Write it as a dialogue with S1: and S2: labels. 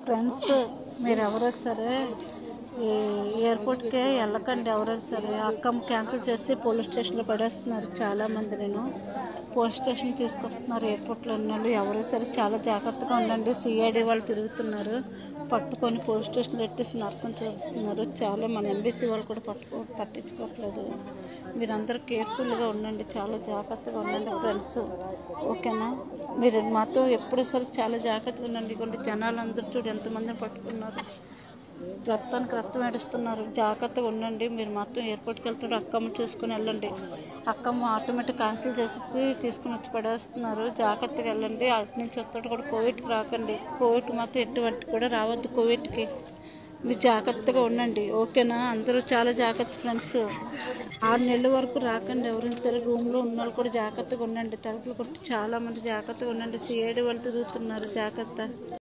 S1: friends మీరు ఎవరో సరే ఈ ఎయిర్పోర్ట్కి వెళ్ళకండి ఎవరైనా సరే అక్కమ్మ క్యాన్సిల్ చేసి పోలీస్ స్టేషన్లో పడేస్తున్నారు చాలామంది నేను పోలీస్ స్టేషన్ తీసుకొస్తున్నారు ఎయిర్పోర్ట్లో ఉన్న వాళ్ళు ఎవరో సరే చాలా జాగ్రత్తగా ఉండండి సిఐడి వాళ్ళు తిరుగుతున్నారు పట్టుకొని పోలీస్ స్టేషన్లో పెట్టేసి నరకం చూపిస్తున్నారు చాలా మన ఎంబీసీ వాళ్ళు కూడా పట్టుకో పట్టించుకోవట్లేదు మీరందరూ కేర్ఫుల్గా ఉండండి చాలా జాగ్రత్తగా ఉండండి ఫ్రెండ్స్ ఓకేనా మీరు మాతో ఎప్పుడు సరే చాలా జాగ్రత్తగా ఉండండి ఇటువంటి జనాలు అందరూ చూడు ఎంతమందిని పట్టుకున్నారు రక్తానికి రక్తం ఏడుస్తున్నారు జాగ్రత్తగా ఉండండి మీరు మొత్తం ఎయిర్పోర్ట్కి వెళ్తుంటే అక్కమ్మ చూసుకుని వెళ్ళండి అక్కమ్మ ఆటోమేటిక్ క్యాన్సిల్ చేసేసి తీసుకుని వచ్చి పడేస్తున్నారు జాగ్రత్తగా వెళ్ళండి అటు నుంచి వస్తాడు కూడా కోవిడ్కి రాకండి కోవిడ్ మాత్రం ఎటువంటి కూడా రావద్దు కోవిడ్కి మీరు జాగ్రత్తగా ఉండండి ఓకేనా అందరూ చాలా జాగ్రత్త ఫ్రెండ్స్ ఆరు నెలల వరకు రాకండి ఎవరైనా సరే రూమ్లో ఉన్న వాళ్ళు కూడా జాగ్రత్తగా ఉండండి తలుపులు కొట్టి చాలా మంది జాగ్రత్తగా ఉండండి సిఐడి వాళ్ళు తిరుగుతున్నారు జాగ్రత్త